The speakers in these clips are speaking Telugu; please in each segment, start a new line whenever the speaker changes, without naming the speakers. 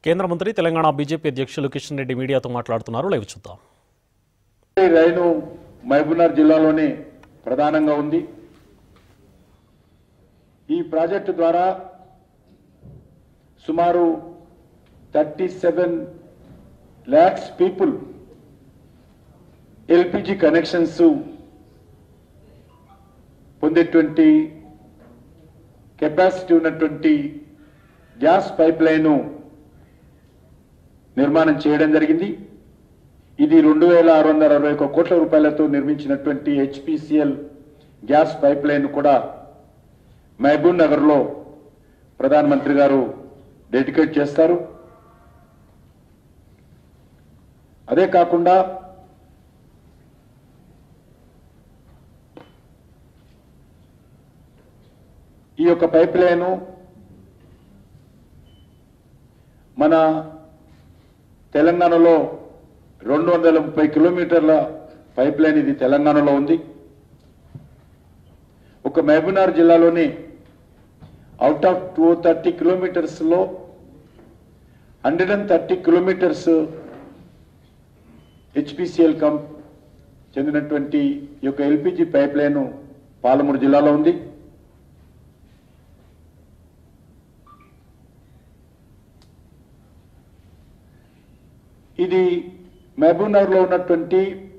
కేంద్ర మంత్రి తెలంగాణ బీజేపీ అధ్యక్షులు కిషన్ రెడ్డి మీడియాతో మాట్లాడుతున్నారు లైవ్ చూద్దాం
ఈ రైలు మహబూబ్నగర్ జిల్లాలోనే ప్రధానంగా ఉంది ఈ ప్రాజెక్టు ద్వారా సుమారు thirty seven lakhs people LPG connections పొందేటువంటి కెపాసిటీ ఉన్నటువంటి గ్యాస్ పైప్ లైను నిర్మాణం చేయడం జరిగింది ఇది రెండు వేల ఆరు వందల అరవై ఒక కోట్ల రూపాయలతో నిర్మించినటువంటి హెచ్పిసిఎల్ గ్యాస్ పైప్ లైన్ కూడా మహబూబ్ నగర్ లో ప్రధానమంత్రి గారు డెడికేట్ చేస్తారు అదే కాకుండా ఈ యొక్క పైప్ లైను మన తెలంగాణలో రెండు వందల ముప్పై కిలోమీటర్ల పైప్ లైన్ ఇది తెలంగాణలో ఉంది ఒక మహబూబ్నగర్ జిల్లాలోని అవుట్ ఆఫ్ టూ థర్టీ కిలోమీటర్స్లో hundred and thirty kilometres HPCL కం చెందినటువంటి ఈ యొక్క ఎల్పిజి పైప్ లైన్ పాలమూరు జిల్లాలో ఉంది ఇది మహబూబ్నగర్లో ఉన్నటువంటి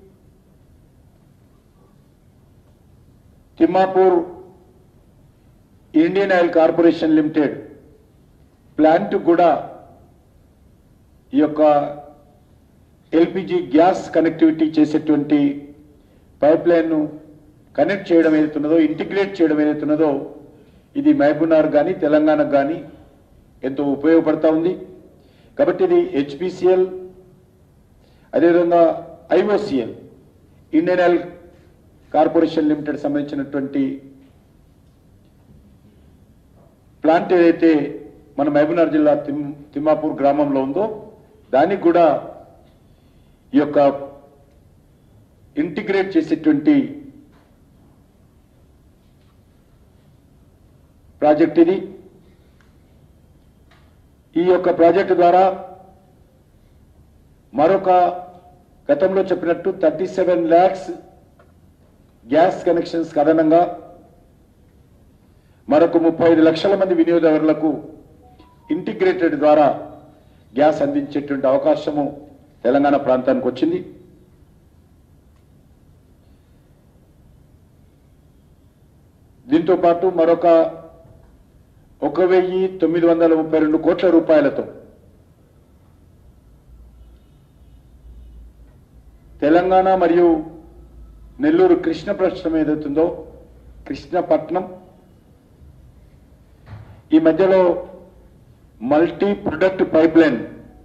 Timmapur Indian Oil Corporation Limited plant కూడా ఈ యొక్క ఎల్పిజి గ్యాస్ కనెక్టివిటీ చేసేటువంటి పైప్ లైన్ను కనెక్ట్ చేయడం ఏదైతున్నదో ఇంటిగ్రేట్ చేయడం ఏదైతున్నదో ఇది మహబూబ్నగర్ కానీ తెలంగాణకు కానీ ఎంతో ఉపయోగపడతా ఉంది కాబట్టి ఇది హెచ్పిసిఎల్ అదేవిధంగా IOCL Indian Oil Corporation Limited సంబంధించినటువంటి ప్లాంట్ ఏదైతే మన మహబూబ్నగర్ జిల్లా తిమ్ తిమ్మాపూర్ గ్రామంలో ఉందో దానికి కూడా ఈ యొక్క ఇంటిగ్రేట్ చేసేటువంటి ప్రాజెక్ట్ ఇది ఈ యొక్క ప్రాజెక్టు ద్వారా మరొక గతంలో చెప్పినట్టు thirty seven lakhs gas connections అదనంగా మరొక ముప్పై ఐదు లక్షల మంది వినియోగదారులకు ఇంటిగ్రేటెడ్ ద్వారా గ్యాస్ అందించేటువంటి అవకాశము తెలంగాణ ప్రాంతానికి వచ్చింది దీంతో పాటు మరొక ఒక వెయ్యి తొమ్మిది వందల ముప్పై రెండు కోట్ల రూపాయలతో తెలంగాణ మరియు నెల్లూరు కృష్ణపట్నం ఏదైతుందో కృష్ణపట్నం ఈ మధ్యలో మల్టీ ప్రొడక్ట్ పైప్ లైన్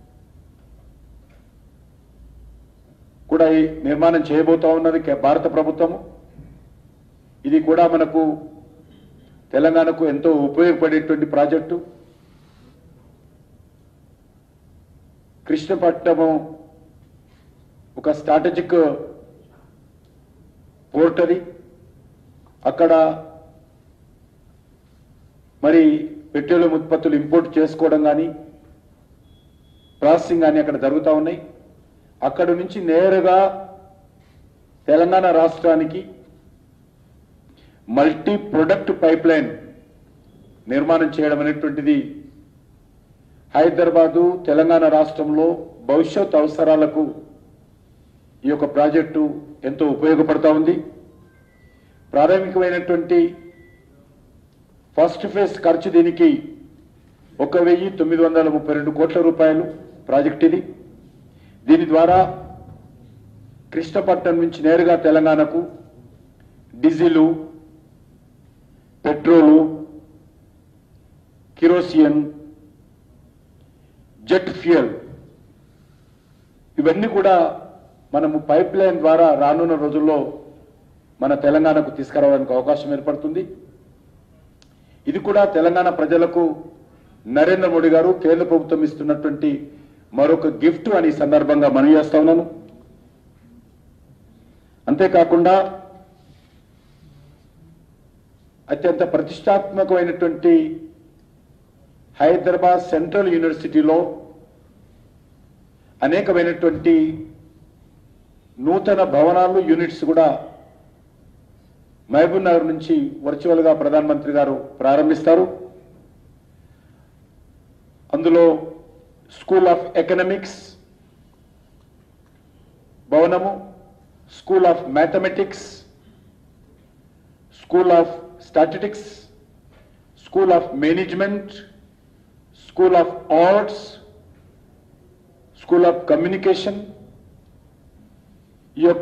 కూడా ఈ నిర్మాణం చేయబోతా ఉన్నది కే- భారత ప్రభుత్వము ఇది కూడా మనకు తెలంగాణకు ఎంతో ఉపయోగపడేటువంటి ప్రాజెక్టు కృష్ణపట్నము ఒక స్ట్రాటజిక్ పోర్ట్ అది అక్కడ మరి పెట్రోలియం ఉత్పత్తులు ఇంపోర్ట్ చేసుకోవడం కానీ ప్రాసెసింగ్ కానీ అక్కడ జరుగుతూ ఉన్నాయి అక్కడ నుంచి నేరుగా తెలంగాణ రాష్ట్రానికి మల్టీ ప్రొడక్ట్ పైప్ లైన్ నిర్మాణం చేయడం అనేటువంటిది హైదరాబాదు తెలంగాణ రాష్ట్రంలో భవిష్యత్ అవసరాలకు ఈ యొక్క ప్రాజెక్టు ఎంతో ఉపయోగపడతా ఉంది ప్రాథమికమైనటువంటి ఫస్ట్ ఫేజ్ ఖర్చు దీనికి ఒక వెయ్యి తొమ్మిది వందల ముప్పై రెండు కోట్ల రూపాయలు ప్రాజెక్ట్ ఇది దీని ద్వారా కృష్ణపట్నం నుంచి నేరుగా తెలంగాణకు diesel petrol kerosene jet fuel ఇవన్నీ కూడా మనము పైప్ లైన్ ద్వారా రానున్న రోజుల్లో మన తెలంగాణకు తీసుకురావడానికి అవకాశం ఏర్పడుతుంది ఇది కూడా తెలంగాణ ప్రజలకు నరేంద్ర మోడీ గారు కేంద్ర ప్రభుత్వం ఇస్తున్నటువంటి మరొక గిఫ్ట్ అని ఈ సందర్భంగా మనవి చేస్తా ఉన్నాను అంతేకాకుండా అత్యంత ప్రతిష్టాత్మకమైనటువంటి హైదరాబాద్ సెంట్రల్ యూనివర్సిటీలో అనేకమైనటువంటి నూతన భవనాలు యూనిట్స్ కూడా మహబూబ్ నగర్ నుంచి వర్చువల్ గా ప్రధానమంత్రి గారు ప్రారంభిస్తారు అందులో స్కూల్ ఆఫ్ ఎకనామిక్స్ భవనము school of mathematics school of statistics school of management school of arts school of communication ఈ యొక్క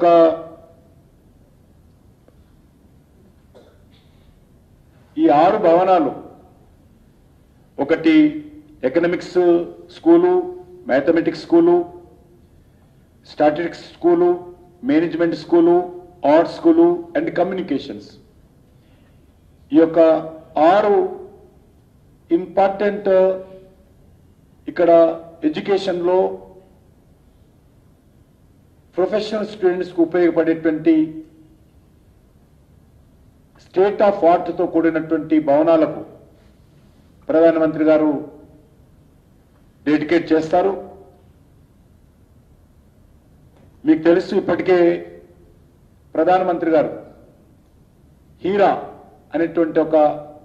ఈ ఆరు భవనాలు ఒకటి economics school mathematics school statistics school management school arts school and communications ఈ యొక్క ఆరు ఇంపార్టెంట్ ఇక్కడ ఎడ్యుకేషన్లో ప్రొఫెషనల్ స్టూడెంట్స్కి ఉపయోగపడేటువంటి స్టేట్ ఆఫ్ ఆర్ట్తో కూడినటువంటి భవనాలకు ప్రధానమంత్రి గారు డెడికేట్ చేస్తారు మీకు తెలుసు ఇప్పటికే ప్రధానమంత్రి గారు హీరా అనేటువంటి ఒక